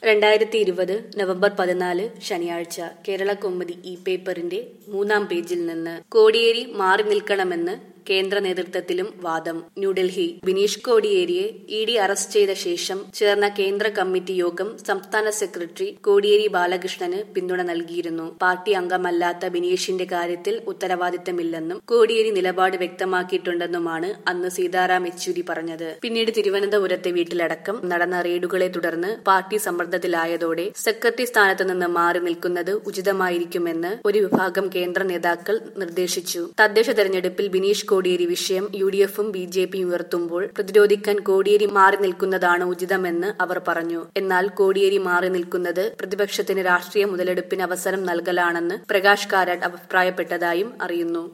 രണ്ടായിരത്തി ഇരുപത് നവംബർ പതിനാല് ശനിയാഴ്ച കേരള കൗമുദി ഇ പേപ്പറിന്റെ മൂന്നാം പേജിൽ നിന്ന് കോടിയേരി മാറി നിൽക്കണമെന്ന് കേന്ദ്ര നേതൃത്വത്തിലും വാദം ന്യൂഡൽഹി ബിനീഷ് കോടിയേരിയെ ഇ ഡി അറസ്റ്റ് ചെയ്ത ശേഷം ചേർന്ന കേന്ദ്ര കമ്മിറ്റി യോഗം സംസ്ഥാന സെക്രട്ടറി കോടിയേരി ബാലകൃഷ്ണന് പിന്തുണ നൽകിയിരുന്നു പാർട്ടി അംഗമല്ലാത്ത ബിനീഷിന്റെ കാര്യത്തിൽ ഉത്തരവാദിത്തമില്ലെന്നും കോടിയേരി നിലപാട് വ്യക്തമാക്കിയിട്ടുണ്ടെന്നുമാണ് അന്ന് സീതാറാം യെച്ചൂരി പറഞ്ഞത് പിന്നീട് തിരുവനന്തപുരത്തെ വീട്ടിലടക്കം നടന്ന റെയ്ഡുകളെ തുടർന്ന് പാർട്ടി സമ്മർദ്ദത്തിലായതോടെ സെക്രട്ടറി സ്ഥാനത്ത് നിന്ന് മാറി നിൽക്കുന്നത് ഉചിതമായിരിക്കുമെന്ന് ഒരു വിഭാഗം കേന്ദ്ര നേതാക്കൾ നിർദ്ദേശിച്ചു തദ്ദേശ തെരഞ്ഞെടുപ്പിൽ ബിനീഷ് കോടിയേരി വിഷയം യു ഡി എഫും ബി ജെ പിയും ഉയർത്തുമ്പോൾ പ്രതിരോധിക്കാൻ കോടിയേരി മാറി നിൽക്കുന്നതാണ് ഉചിതമെന്ന് അവർ പറഞ്ഞു എന്നാൽ കോടിയേരി മാറി നിൽക്കുന്നത് പ്രതിപക്ഷത്തിന് രാഷ്ട്രീയ മുതലെടുപ്പിന് അവസരം നൽകലാണെന്ന് പ്രകാശ് കാരാട്ട് അഭിപ്രായപ്പെട്ടതായും അറിയുന്നു